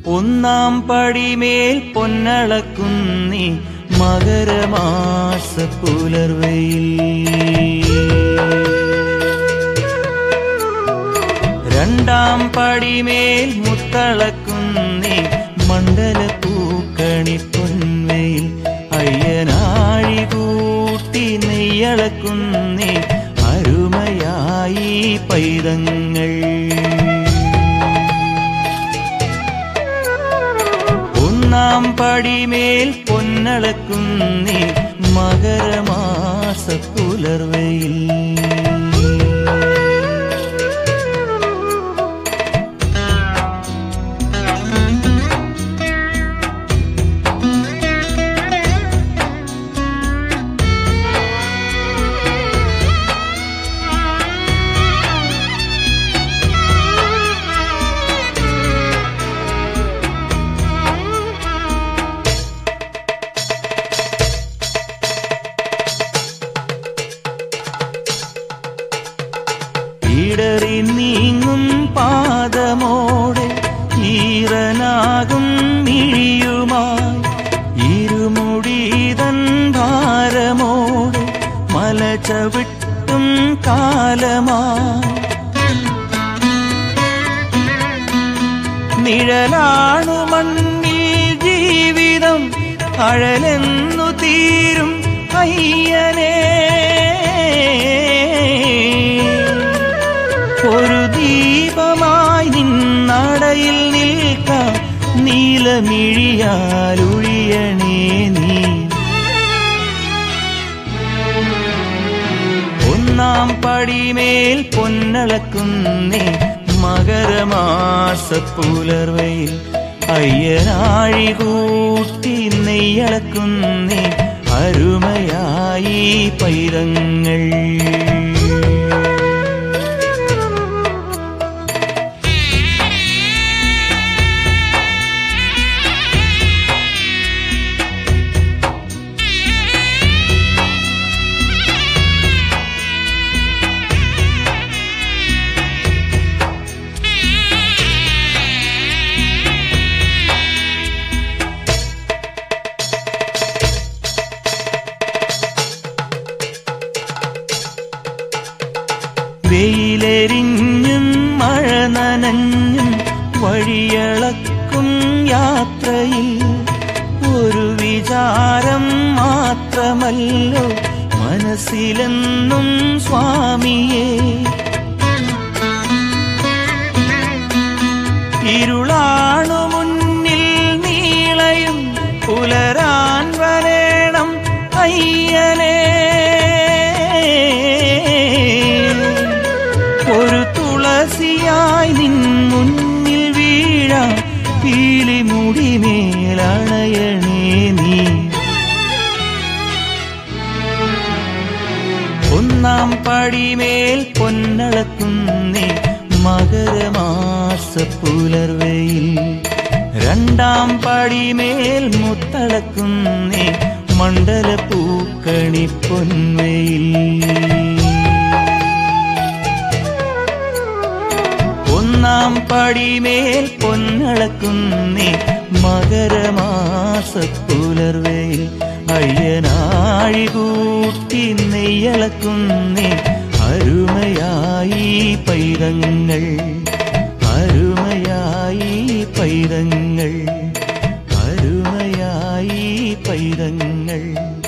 ഒന്നാം പടിമേൽ പൊന്നളക്കുന്നി മകരമാസ പുലർവയിൽ രണ്ടാം പടിമേൽ മുത്തളക്കുന്നി മണ്ഡല പൂക്കണി പൊൻവയിൽ അയ്യനാഴി കൂട്ടി നെയ്യളക്കുന്നി അരുമയായി പൈതങ്ങൾ ഒന്നാം പടിമേൽ പൊന്നളക്കുന്നി മകരമാസ പുലർവയിൽ ഇടറി നീങ്ങും പാദമോടെ ഈറനാകും മിഴിയുമായി ഇരുമുടിതൻ ഭാരമോടെ മല ചവിട്ടും കാലമായി നിഴലാണു മണ്ണിൽ ജീവിതം അഴലെന്നു തീരും അയ്യനേ ഒരു ദീപമായി നിന്നടയിൽ നിൽക്കാം നീലമിഴിയാലൊഴിയണേ നീ ഒന്നാം പടിമേൽ പൊന്നളക്കുന്നേ മകരമാസ പുലർവയിൽ അയ്യനാഴി കൂട്ടി നെയ്യളക്കുന്നേ അരുമയായി പൈതങ്ങൾ വെയിലെരിഞ്ഞും മഴ നനഞ്ഞും വഴിയളക്കും യാത്രയിൽ ഒരു വിചാരം മാത്രമല്ലോ മനസ്സിലെന്നും സ്വാമിയെ ഇരുളാണു മുന്നിൽ നീളയും പുലരാൻ വരേണം അയ്യനേ ഒരു തുളസിയായി നിൻ മുന്നിൽ വീഴാം പീലി മുടിമേലണയണേ നീ ഒന്നാം പടിമേൽ പൊന്നളക്കുന്നേ മകരമാസ പുലർവയിൽ രണ്ടാം പടിമേൽ മുത്തളക്കുന്നേ മണ്ഡല പൂക്കണി പൊൻവയിൽ ഒന്നാം പടിമേൽ പൊന്നളക്കുന്നേ മകരമാസ പുലർവയിൽ അയ്യനാഴി കൂട്ടി നെയ്യളക്കുന്നേ അരുമയായി പൈതങ്ങൾ അരുമയായി പൈതങ്ങൾ അരുമയായി പൈതങ്ങൾ